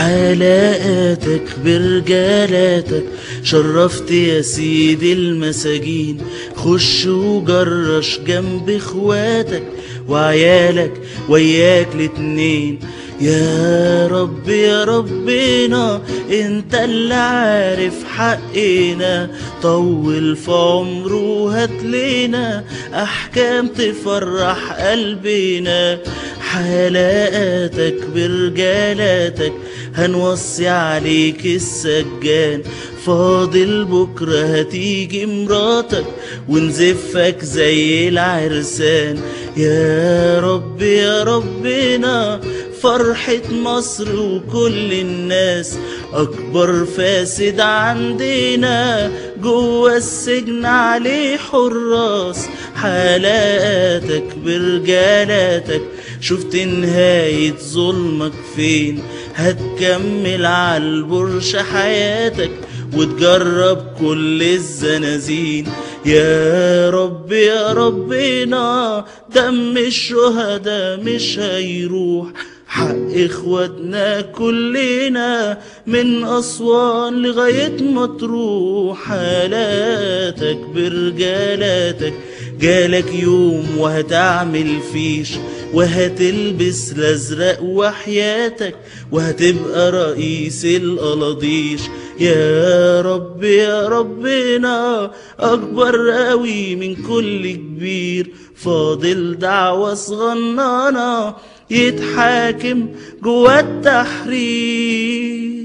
حلاقاتك برجالاتك شرفت يا سيدي المساجين خش وجرش جنب اخواتك وعيالك وياك الاتنين يا رب يا ربنا انت اللي عارف حقنا طول في عمره وهاتلنا احكام تفرح قلبنا حلاقاتك برجالاتك هنوصي عليك السجان فاضل بكرة هتيجي مراتك ونزفك زي العرسان يا رب يا ربنا فرحة مصر وكل الناس أكبر فاسد عندنا جوه السجن عليه حراس حالاتك برجالاتك شفت نهاية ظلمك فين هتكمل عالبرش حياتك وتجرب كل الزنازين يا رب يا ربنا دم الشهداء مش هيروح حق اخواتنا كلنا من اسوان لغايه مطروح حالاتك برجالاتك جالك يوم وهتعمل فيش وهتلبس الازرق وحياتك وهتبقى رئيس القلاضيش يا رب يا ربنا اكبر قوي من كل كبير فاضل دعوة صغننة يتحاكم جوا التحرير